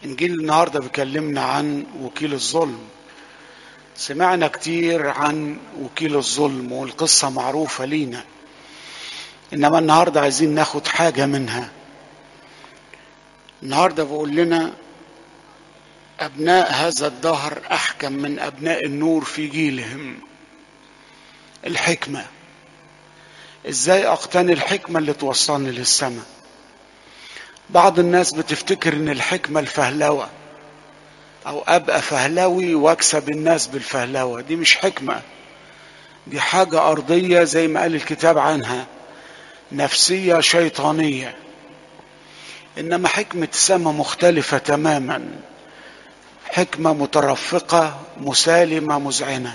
انجيل النهارده بيكلمنا عن وكيل الظلم سمعنا كتير عن وكيل الظلم والقصه معروفه لينا انما النهارده عايزين ناخد حاجه منها النهارده بيقول لنا ابناء هذا الدهر احكم من ابناء النور في جيلهم الحكمه ازاي اقتني الحكمه اللي توصلني للسماء بعض الناس بتفتكر ان الحكمه الفهلوه او ابقى فهلوي واكسب الناس بالفهلوه دي مش حكمه دي حاجه ارضيه زي ما قال الكتاب عنها نفسيه شيطانيه انما حكمه السماء مختلفه تماما حكمه مترفقه مسالمه مذعنه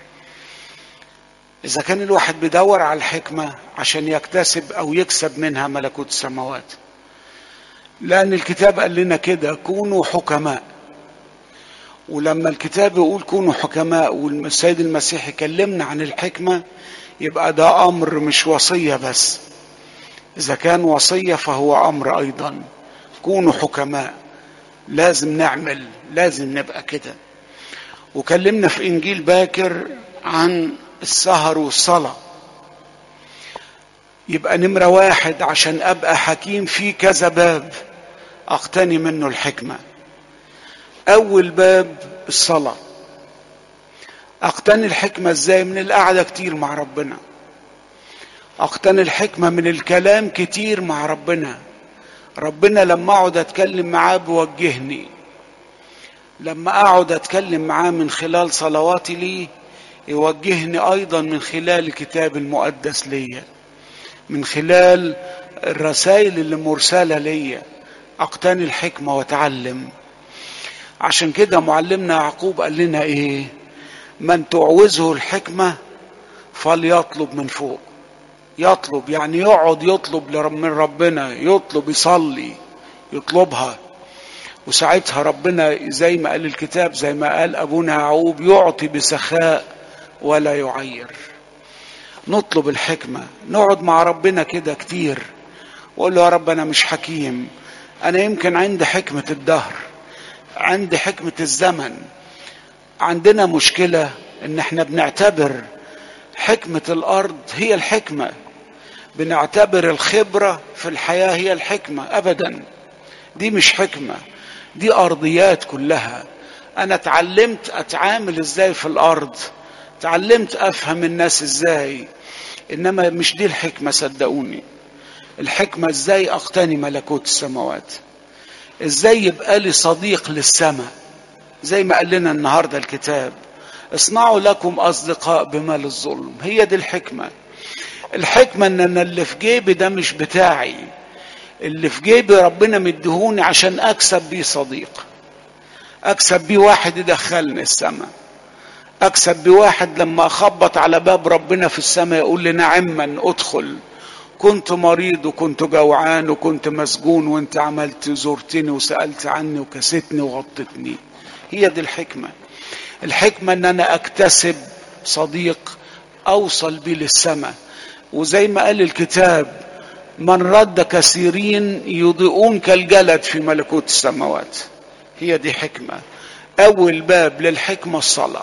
اذا كان الواحد بيدور على الحكمه عشان يكتسب او يكسب منها ملكوت السماوات لأن الكتاب قال لنا كده كونوا حكماء ولما الكتاب يقول كونوا حكماء والسيد المسيح يكلمنا عن الحكمة يبقى ده أمر مش وصية بس إذا كان وصية فهو أمر أيضا كونوا حكماء لازم نعمل لازم نبقى كده وكلمنا في إنجيل باكر عن السهر والصلاه يبقى نمرة واحد عشان أبقى حكيم في كذا باب أقتني منه الحكمة أول باب الصلاة أقتني الحكمة إزاي من القعدة كتير مع ربنا أقتني الحكمة من الكلام كتير مع ربنا ربنا لما أقعد أتكلم معاه بيوجهني لما أقعد أتكلم معاه من خلال صلواتي ليه يوجهني أيضا من خلال الكتاب المقدس ليا من خلال الرسائل اللي مرسلة ليا أقتني الحكمة وأتعلم عشان كده معلمنا يعقوب قال لنا إيه من تعوزه الحكمة فليطلب من فوق يطلب يعني يقعد يطلب من ربنا يطلب يصلي يطلبها وساعتها ربنا زي ما قال الكتاب زي ما قال أبونا يعقوب يعطي بسخاء ولا يعير نطلب الحكمة نقعد مع ربنا كده كتير وقول له يا رب أنا مش حكيم أنا يمكن عندي حكمة الدهر عندي حكمة الزمن عندنا مشكلة إن إحنا بنعتبر حكمة الأرض هي الحكمة بنعتبر الخبرة في الحياة هي الحكمة أبدا دي مش حكمة دي أرضيات كلها أنا اتعلمت أتعامل إزاي في الأرض اتعلمت افهم الناس ازاي انما مش دي الحكمه صدقوني الحكمه ازاي اقتني ملكوت السماوات ازاي يبقى لي صديق للسماء زي ما قال لنا النهارده الكتاب اصنعوا لكم اصدقاء بمال الظلم هي دي الحكمه الحكمه ان انا اللي في جيبي ده مش بتاعي اللي في جيبي ربنا مديهوني عشان اكسب بيه صديق اكسب بيه واحد يدخلني السماء اكسب بواحد لما اخبط على باب ربنا في السماء يقول لي نعما ادخل كنت مريض وكنت جوعان وكنت مسجون وانت عملت زرتني وسالت عني وكستني وغطتني هي دي الحكمه الحكمه ان انا اكتسب صديق اوصل بيه للسماء وزي ما قال الكتاب من رد كثيرين يضيئون كالجلد في ملكوت السماوات هي دي حكمه اول باب للحكمه الصلاه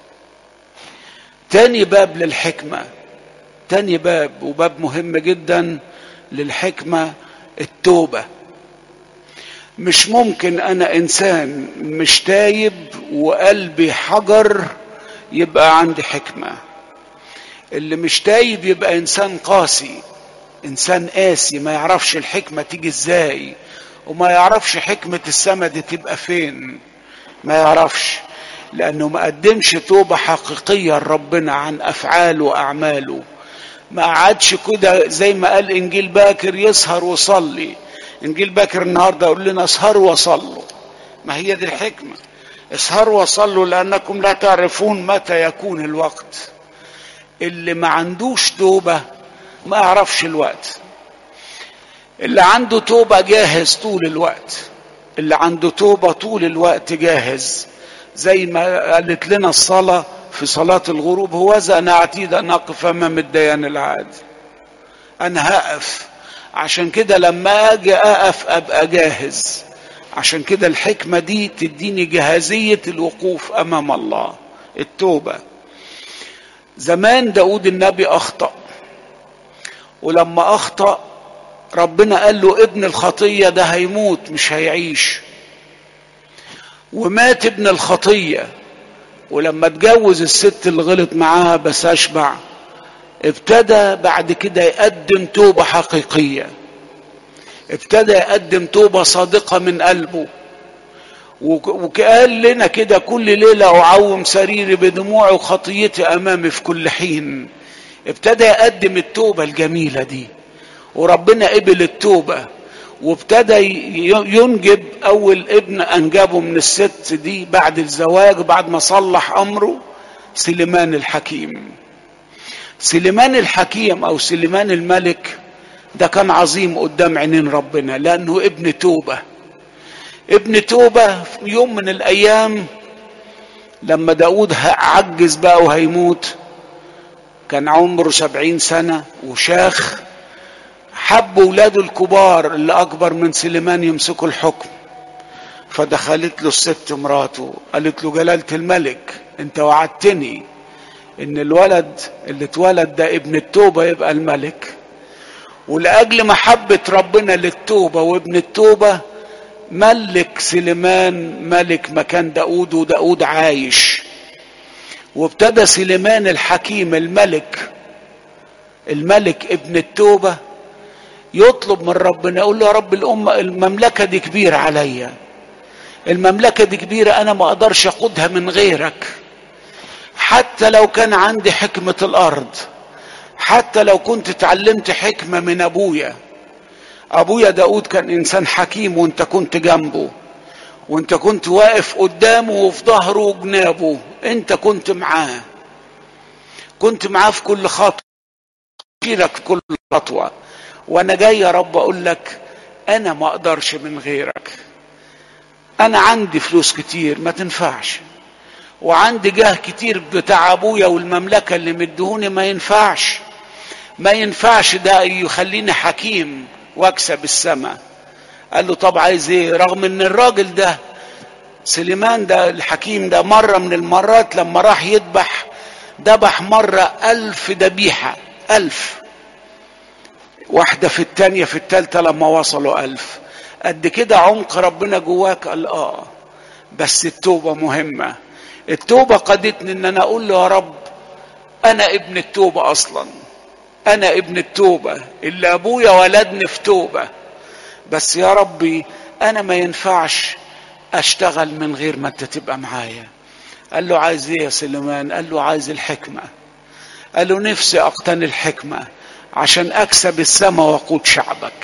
تاني باب للحكمة تاني باب وباب مهم جدا للحكمة التوبة مش ممكن أنا إنسان مش تايب وقلبي حجر يبقى عندي حكمة اللي مش تايب يبقى إنسان قاسي إنسان قاسي ما يعرفش الحكمة تيجي إزاي وما يعرفش حكمة السما دي تبقى فين ما يعرفش لانه ما قدمش توبه حقيقيه لربنا عن افعاله واعماله ما قعدش كده زي ما قال انجيل باكر يسهر وصلي انجيل باكر النهارده يقول لنا اسهروا وصلوا ما هي دي الحكمه اسهروا وصلوا لانكم لا تعرفون متى يكون الوقت اللي ما عندوش توبه ما يعرفش الوقت اللي عنده توبه جاهز طول الوقت اللي عنده توبه طول الوقت جاهز زي ما قالت لنا الصلاة في صلاة الغروب هو أنا عتيد أن أقف أمام الديان العادل أنا هقف عشان كده لما أجي أقف أبقى جاهز عشان كده الحكمة دي تديني جهازية الوقوف أمام الله التوبة زمان داود النبي أخطأ ولما أخطأ ربنا قال له ابن الخطية ده هيموت مش هيعيش ومات ابن الخطية ولما اتجوز الست اللي غلط معاها بس أشبع ابتدى بعد كده يقدم توبة حقيقية ابتدى يقدم توبة صادقة من قلبه وقال لنا كده كل ليلة أعوم سريري بدموعي وخطيتي أمامي في كل حين ابتدى يقدم التوبة الجميلة دي وربنا قبل التوبة وابتدى ينجب أول ابن أنجبه من الست دي بعد الزواج بعد ما صلح أمره سليمان الحكيم سليمان الحكيم أو سليمان الملك ده كان عظيم قدام عينين ربنا لأنه ابن توبة ابن توبة في يوم من الأيام لما داود عجز بقى وهيموت كان عمره سبعين سنة وشاخ حب ولاده الكبار اللي أكبر من سليمان يمسكوا الحكم فدخلت له الست مراته قالت له جلالة الملك انت وعدتني ان الولد اللي اتولد ده ابن التوبة يبقى الملك ولأجل محبة ربنا للتوبة وابن التوبة ملك سليمان ملك مكان داود وداود عايش وابتدى سليمان الحكيم الملك الملك ابن التوبة يطلب من ربنا يقول له يا رب الأمة المملكة دي كبيرة عليا المملكة دي كبيرة أنا ما أقدرش أقودها من غيرك حتى لو كان عندي حكمة الأرض حتى لو كنت اتعلمت حكمة من أبويا أبويا داود كان إنسان حكيم وأنت كنت جنبه وأنت كنت واقف قدامه وفي ظهره وجنابه أنت كنت معاه كنت معاه في كل خطوة في كل خطوة وأنا جاي يا رب أقول لك أنا ما أقدرش من غيرك أنا عندي فلوس كتير ما تنفعش وعندي جاه كتير بتاع ابويا والمملكة اللي مدهوني ما ينفعش ما ينفعش ده يخليني حكيم واكسب السماء قال له طب عايز ايه رغم ان الراجل ده سليمان ده الحكيم ده مرة من المرات لما راح يذبح ذبح مرة ألف ذبيحة ألف واحدة في التانية في التالتة لما وصلوا ألف قد كده عمق ربنا جواك قال اه بس التوبة مهمة التوبة قادتني ان انا اقول له يا رب انا ابن التوبة اصلا انا ابن التوبة اللي ابويا ولدني في توبة بس يا ربي انا ما ينفعش اشتغل من غير ما انت تبقى معايا قال له عايز ايه يا سليمان قال له عايز الحكمة قال له نفسي اقتني الحكمة عشان اكسب السماء واقود شعبك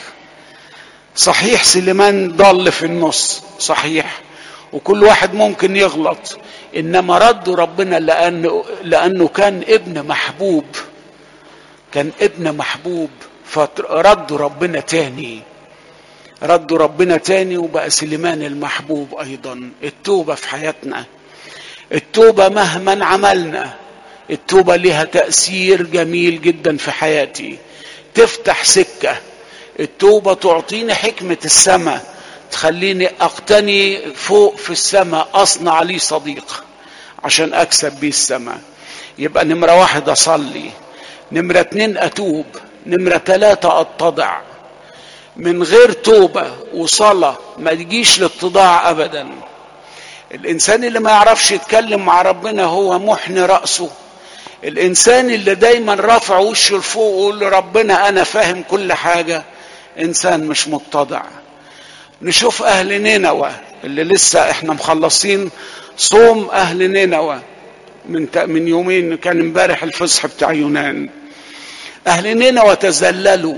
صحيح سليمان ضل في النص صحيح وكل واحد ممكن يغلط انما رد ربنا لانه لانه كان ابن محبوب كان ابن محبوب فرد ربنا تاني رد ربنا تاني وبقى سليمان المحبوب ايضا التوبه في حياتنا التوبه مهما عملنا التوبه لها تاثير جميل جدا في حياتي تفتح سكه التوبه تعطيني حكمه السماء تخليني اقتني فوق في السماء اصنع لي صديق عشان اكسب بيه السماء يبقى نمرة واحد اصلي نمرة اتنين اتوب نمرة تلاتة اتضع من غير توبة وصلاة ما تجيش للتضاع ابدا الانسان اللي ما يعرفش يتكلم مع ربنا هو محن رأسه الانسان اللي دايما رافع وشه لفوق ويقول لربنا انا فاهم كل حاجة انسان مش متضع نشوف اهل نينوى اللي لسه احنا مخلصين صوم اهل نينوى من من يومين كان امبارح الفصح بتاع يونان اهل نينوى تذللوا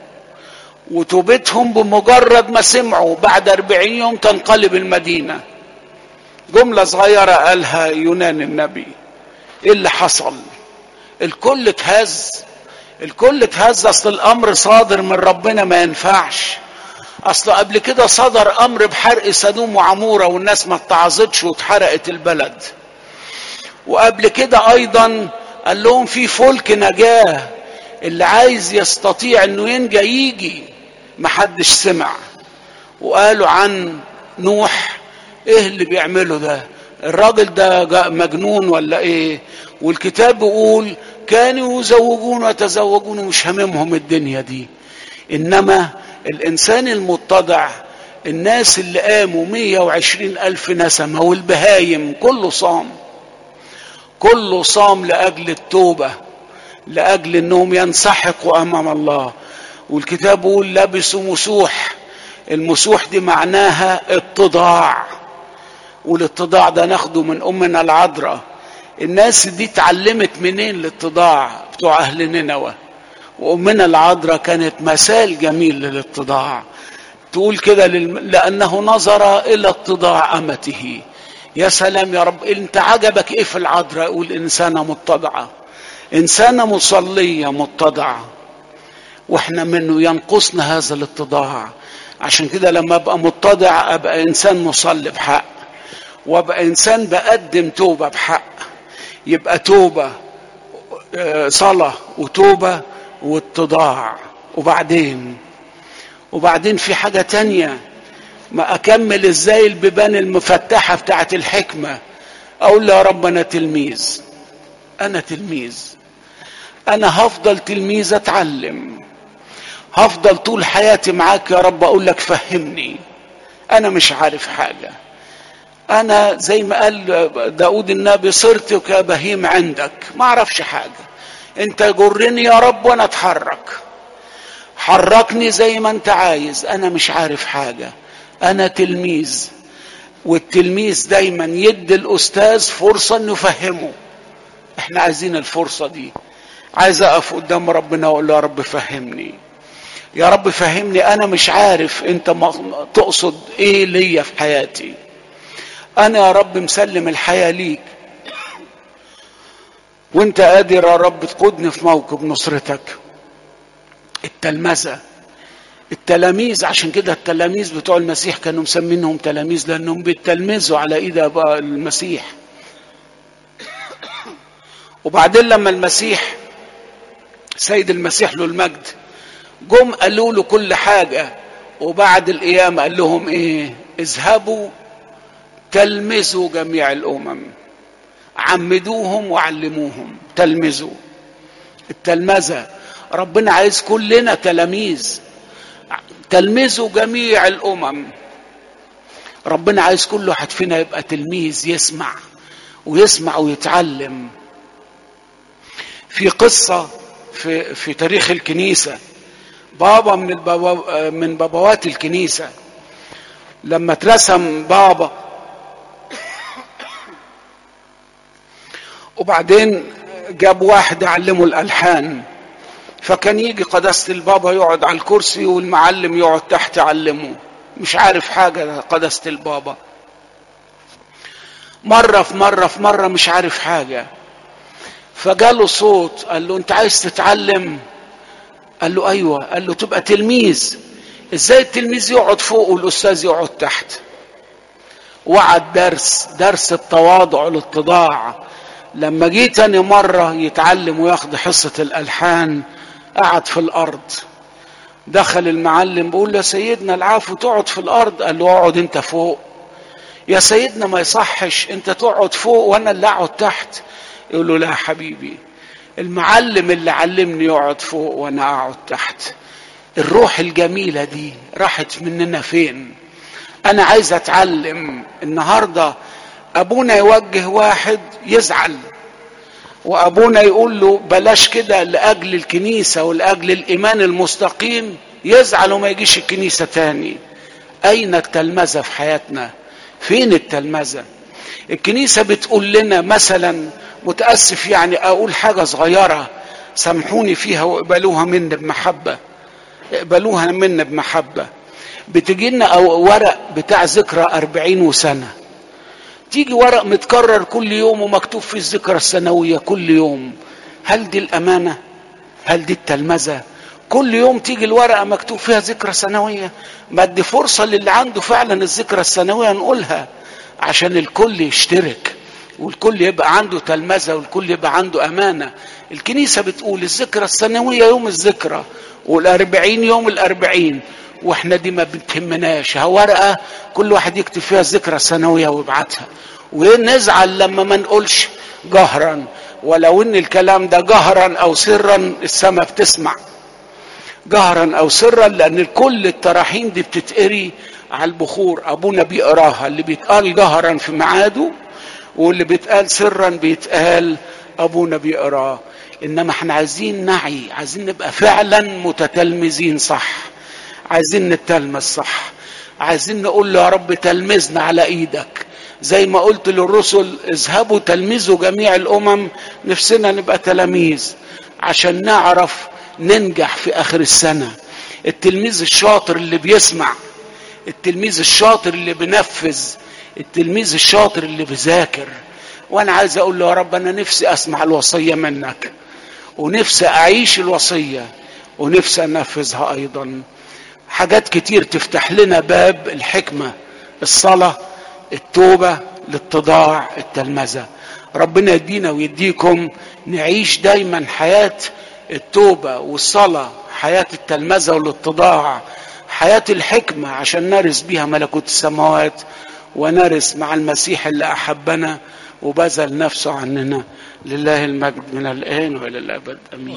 وتوبتهم بمجرد ما سمعوا بعد أربعين يوم تنقلب المدينة جملة صغيرة قالها يونان النبي ايه اللي حصل الكل اتهز الكل اتهز اصل الامر صادر من ربنا ما ينفعش اصل قبل كده صدر امر بحرق سدوم وعموره والناس ما اتعظتش واتحرقت البلد وقبل كده ايضا قال لهم في فلك نجاه اللي عايز يستطيع انه ينجى يجي محدش سمع وقالوا عن نوح ايه اللي بيعمله ده الراجل ده مجنون ولا ايه والكتاب بيقول كانوا يزوجون ويتزوجون ومش هممهم الدنيا دي انما الانسان المتضع الناس اللي قاموا 120 ألف نسمة والبهايم كله صام كله صام لأجل التوبة لأجل أنهم ينسحقوا أمام الله والكتاب بيقول لبسوا مسوح المسوح دي معناها اتضاع والاتضاع ده ناخده من أمنا العذراء الناس دي اتعلمت منين الاتضاع بتوع أهل نينوى وأمنا العذراء كانت مثال جميل للاتضاع تقول كده لأنه نظر إلى اتضاع أمته يا سلام يا رب انت عجبك ايه في العذراء يقول انسانه متضعه انسانه مصليه متضعه واحنا منه ينقصنا هذا الاتضاع عشان كده لما ابقى متضع ابقى انسان مصلي بحق وابقى انسان بقدم توبه بحق يبقى توبه صلاه وتوبه واتضاع وبعدين وبعدين في حاجه تانيه ما اكمل ازاي البيبان المفتحه بتاعت الحكمه اقول له يا رب انا تلميذ انا تلميذ انا هفضل تلميذ اتعلم هفضل طول حياتي معاك يا رب اقول لك فهمني انا مش عارف حاجه انا زي ما قال داود النبي صرت كبهيم عندك ما اعرفش حاجه انت جرني يا رب وانا اتحرك حركني زي ما انت عايز انا مش عارف حاجه انا تلميذ والتلميذ دايما يدي الاستاذ فرصه انه يفهمه احنا عايزين الفرصه دي عايز اقف قدام ربنا واقول له يا رب فهمني يا رب فهمني انا مش عارف انت تقصد ايه ليا في حياتي انا يا رب مسلم الحياه ليك وانت قادر يا رب تقودني في موكب نصرتك التلمذه التلاميذ عشان كده التلاميذ بتوع المسيح كانوا مسمينهم تلاميذ لانهم بيتلمذوا على ايد المسيح وبعدين لما المسيح سيد المسيح له المجد جم قالوا له كل حاجة وبعد القيامة قال لهم ايه اذهبوا تلمذوا جميع الامم عمدوهم وعلموهم تلمذوا التلمذة ربنا عايز كلنا تلاميذ تلمذوا جميع الامم ربنا عايز كل واحد فينا يبقى تلميذ يسمع ويسمع ويتعلم في قصة في في تاريخ الكنيسة بابا من البابا من بابوات الكنيسة لما اترسم بابا وبعدين جاب واحد علمه الألحان فكان يجي قداسة البابا يقعد على الكرسي والمعلم يقعد تحت يعلمه مش عارف حاجة قداسة البابا مرة في مرة في مرة مش عارف حاجة فجاله صوت قال له انت عايز تتعلم قال له ايوه قال له تبقى تلميذ ازاي التلميذ يقعد فوق والاستاذ يقعد تحت وعد درس درس التواضع والاتضاع لما جه تاني مرة يتعلم وياخد حصة الألحان قعد في الأرض دخل المعلم بيقول له يا سيدنا العفو تقعد في الأرض قال له اقعد أنت فوق يا سيدنا ما يصحش أنت تقعد فوق وأنا اللي أقعد تحت يقول له لا حبيبي المعلم اللي علمني يقعد فوق وأنا أقعد تحت الروح الجميلة دي راحت مننا فين أنا عايز أتعلم النهاردة أبونا يوجه واحد يزعل وابونا يقول له بلاش كده لاجل الكنيسه ولاجل الايمان المستقيم يزعل وما يجيش الكنيسه تاني اين التلمذه في حياتنا فين التلمذه الكنيسه بتقول لنا مثلا متاسف يعني اقول حاجه صغيره سامحوني فيها واقبلوها مني بمحبه اقبلوها مني بمحبه بتجي لنا ورق بتاع ذكرى أربعين وسنه تيجي ورق متكرر كل يوم ومكتوب فيه الذكرى السنوية كل يوم هل دي الأمانة؟ هل دي التلمذة؟ كل يوم تيجي الورقة مكتوب فيها ذكرى سنوية ما ادي فرصة للي عنده فعلا الذكرى السنوية نقولها عشان الكل يشترك والكل يبقى عنده تلمذة والكل يبقى عنده أمانة الكنيسة بتقول الذكرى السنوية يوم الذكرى والأربعين يوم الأربعين واحنا دي ما بتهمناش ها ورقه كل واحد يكتب فيها ذكرى سنويه ويبعتها ونزعل لما ما نقولش جهرا ولو ان الكلام ده جهرا او سرا السماء بتسمع جهرا او سرا لان كل التراحيم دي بتتقري على البخور ابونا بيقراها اللي بيتقال جهرا في ميعاده واللي بيتقال سرا بيتقال ابونا بيقراه انما احنا عايزين نعي عايزين نبقى فعلا متتلمذين صح عايزين نتلمذ صح عايزين نقول له يا رب تلمذنا على ايدك زي ما قلت للرسل اذهبوا تلمذوا جميع الامم نفسنا نبقى تلاميذ عشان نعرف ننجح في اخر السنه التلميذ الشاطر اللي بيسمع التلميذ الشاطر اللي بينفذ التلميذ الشاطر اللي بيذاكر وانا عايز اقول له يا رب انا نفسي اسمع الوصيه منك ونفسي اعيش الوصيه ونفسي انفذها ايضا حاجات كتير تفتح لنا باب الحكمه الصلاه التوبه الاتضاع التلمذه ربنا يدينا ويديكم نعيش دايما حياه التوبه والصلاه حياه التلمذه والاتضاع حياه الحكمه عشان نرث بيها ملكوت السماوات ونرث مع المسيح اللي احبنا وبذل نفسه عننا لله المجد من الان والى الابد امين